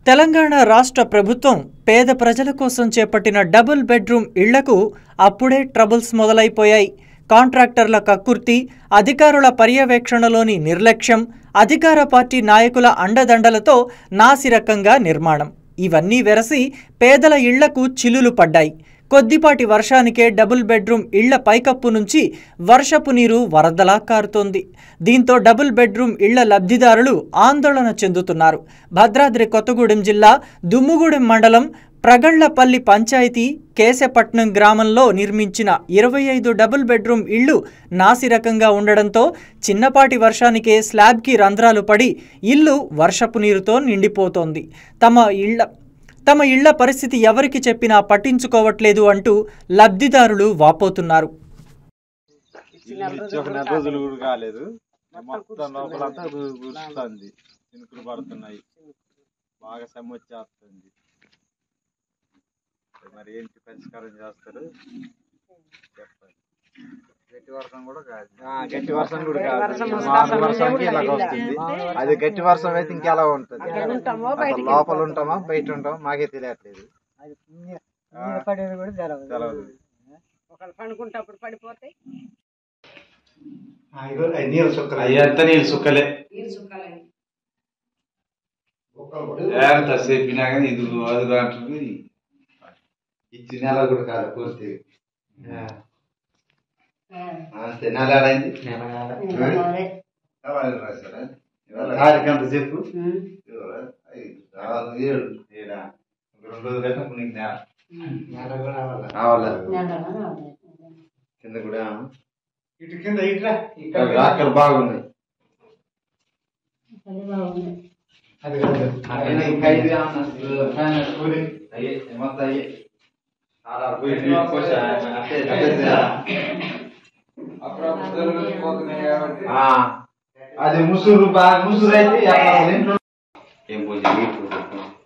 తెలంగాణ రాష్ట్ర ప్రభుత్వం పేద ప్రజల కోసం చేపట్టిన డబుల్ బెడ్రూమ్ ఇళ్లకు అప్పుడే ట్రబుల్స్ మొదలైపోయాయి కాంట్రాక్టర్ల కక్కుర్తి అధికారుల పర్యవేక్షణలోని నిర్లక్ష్యం అధికార పార్టీ నాయకుల అండదండలతో నాసిరకంగా నిర్మాణం ఇవన్నీ వెరసి పేదల ఇళ్లకు చిల్లులు పడ్డాయి కొద్దిపాటి వర్షానికే డబుల్ బెడ్రూమ్ ఇళ్ల పైకప్పు నుంచి వర్షపు నీరు వరదలా కారుతోంది దీంతో డబుల్ బెడ్రూమ్ ఇళ్ల లబ్ధిదారులు ఆందోళన చెందుతున్నారు భద్రాద్రి కొత్తగూడెం జిల్లా దుమ్ముగూడెం మండలం ప్రగళ్లపల్లి పంచాయతీ కేశపట్నం గ్రామంలో నిర్మించిన ఇరవై ఐదు డబుల్ బెడ్రూమ్ ఇళ్లు నాసిరకంగా ఉండడంతో చిన్నపాటి వర్షానికే స్లాబ్కి రంధ్రాలు పడి ఇల్లు వర్షపు నీరుతో నిండిపోతోంది తమ ఇళ్ల తమ ఇళ్ల పరిస్థితి ఎవరికి చెప్పినా పట్టించుకోవట్లేదు అంటూ లబ్ధిదారులు వాపోతున్నారు ఇచ్చి ఒక నెల రోజులు కూడా కాలేదు మొత్తం లోపలంతా గురుస్తుంది చినుకులు పడుతున్నాయి బాగా సమ్మె వచ్చేస్తుంది మరి ఏంటి పరిష్కారం చేస్తారు చెప్పండి గట్టి వర్షం కూడా కాదు గట్టి వర్షం కూడా కాదు మామూలు వర్షానికి ఇలాగ వస్తుంది అది గట్టి వర్షం అయితే ఇంకెలా ఉంటుంది అసలు లోపల ఉంటామా బయట ఉంటామా మాకే తెలియట్లేదు పడేది కూడా తెలవదు తెలవదు ఒకళ్ళు పండుకుంటప్పుడు పడిపోతే నీళ్ళు సుక్కలు అయ్యంతా నీళ్ళు సుక్కలే నీళ్ళు సుక్కాలని ఎంత చెప్పినా కానీ ఇది అది అంటుంది ఇచ్చి నెల కూడా కాదు పూర్తి అంతే నెల అయింది కార్యక్రమం చెప్పు ఐదు, ఏడు ఏడా రెండు రోజులు కట్టినా ఇప్పుడు నీకు నెల రావాలా కింద కూడా ఇటు కింద ఇట్లా ఇక్కడ రాకలు బాగున్నాయి అది కాదు అట్లనే ఇంకా ఐదు ఏమన్నా ఫ్యాన్ కూలింగ్ అయ్యే మొత్తం అయ్యే ఆడ పోయి నీళ్ళు పోసి అట్టే కట్టేసి ఆ, అది ముసురు బాగా ముసురు అయితే అసలు ఇంట్లో ఏం పోయి